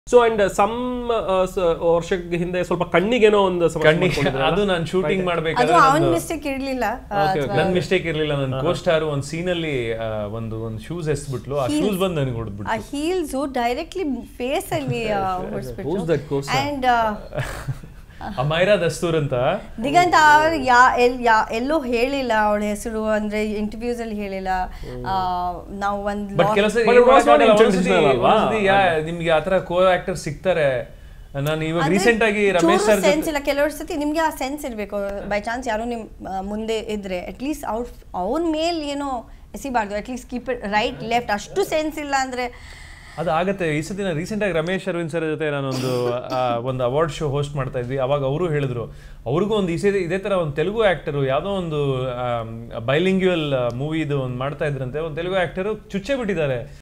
So and some ವರ್ಷದ ಹಿಂದೆ ಸ್ವಲ್ಪ ಕಣ್ಣಿಗೇನೋ ಒಂದು ಸಮಸ್ಯೆ ಕಣ್ಣಿಗೆ ಮಾಡ್ಕೊಂಡಿದ್ರಲ್ಲ? ಅದು ನಾನು ಶೂಟಿಂಗ್ ಅದು ಮಾಡ್ಬೇಕಾದ್ರೆ ಅವನ್ ನಂದು- ಮಿಸ್ಟೇಕ್ ಇರ್ಲಿಲ್ಲ ನನ್ ಮಿಸ್ಟೇಕ್ ಇರ್ಲಿಲ್ಲ ನನ್ನ ಕೋ ಸ್ಟಾರ್ ಒಂದ್ ಸೀನ್ ಅಲ್ಲಿ ಆ, ಒಂದು ಒಂದು ಶೂಸ್ ಎಸ್ಬಿಟ್ಲು ಆ ಶೂಸ್ ಬಂದು ನನಗೆ ಆ ಹೊಡೆದ್ಬಿಟ್ಟು ಹೀಲ್ಸ್ ಡೈರೆಕ್ಟ್ಲಿ ಫೇಸ್ ಅಲ್ಲಿ Who's that ಹೊಡಿಸ್ಬಿಟ್ಟು co-star? ಅಂಡ್ ಅಮೈರಾ ದಸ್ತೂರ್ ಅಂತ ದಿಗಂತ ಅವ್ರು ಯಾ ಎಲ್ ಯಾ ಎಲ್ಲೂ ಹೇಳಿಲ್ಲ ಅವಳ ಹೆಸರು ಅಂದ್ರೆ ಇಂಟರ್ವ್ಯೂಸ್ ಅಲ್ಲಿ ಹೇಳಿಲ್ಲ ಆ, ನಾವು ಒಂದು ಬಟ್ ಕೆಲಸ But it was not intentional ಅಲ್ವಾ? ನಿಮ್ಗೆ ಆತರ ಕೋ ಆಕ್ಟರ್ ಸಿಗ್ತಾರೆ ನಾನು ಇವಾಗ ರೀಸೆಂಟ್ ಆಗಿ ರಮೇಶ್ ಸರ್ ಸೆನ್ಸ್ ಇಲ್ಲ ಕೆಲವರು ಸತಿ ನಿಮ್ಗೆ ಆ ಸೆನ್ಸ್ ಇರಬೇಕು ಬೈ ಚಾನ್ಸ್ ಯಾರು ನಿಮ್ ಆ, ಮುಂದೆ ಇದ್ರೆ ಅಟ್ಲೀಸ್ಟ್ ಅವ್ರ ಅವ್ರ ಮೇಲ್ ಏನೋ ಎಸಿಬಾರ್ದು at least keep it right left ಅಷ್ಟು ಸೆನ್ಸ್ ಇಲ್ಲ ಅಂದ್ರೆ ಅದು ಆಗತ್ತೆ ಈ ಸತಿ ನಾನು ರೀಸೆಂಟ್ ಆಗಿ ರಮೇಶ್ ಅರವಿಂದ್ ಸರ್ ಜೊತೆ ನಾನೊಂದು ಆ, ಒಂದು ಅವಾರ್ಡ್ ಶೋ ಹೋಸ್ಟ್ ಮಾಡ್ತಾ ಇದ್ವಿ ಅವಾಗ ಅವರು ಹೇಳಿದ್ರು ಅವ್ರಿಗೂ ಒಂದು ಇಸೆ ಇದೇ ತರ ಒಂದು ತೆಲುಗು ಆಕ್ಟರು ಯಾವುದೋ ಒಂದು ಬೈಲಿಂಗ್ಯುವಲ್ ಮೂವಿದು ಒಂದು ಮಾಡ್ತಾ ಇದ್ರಂತೆ ಒಂದು ತೆಲುಗು ಆಕ್ಟರು ಚುಚ್ಚೆ ಬಿಟ್ಟಿದ್ದಾರೆ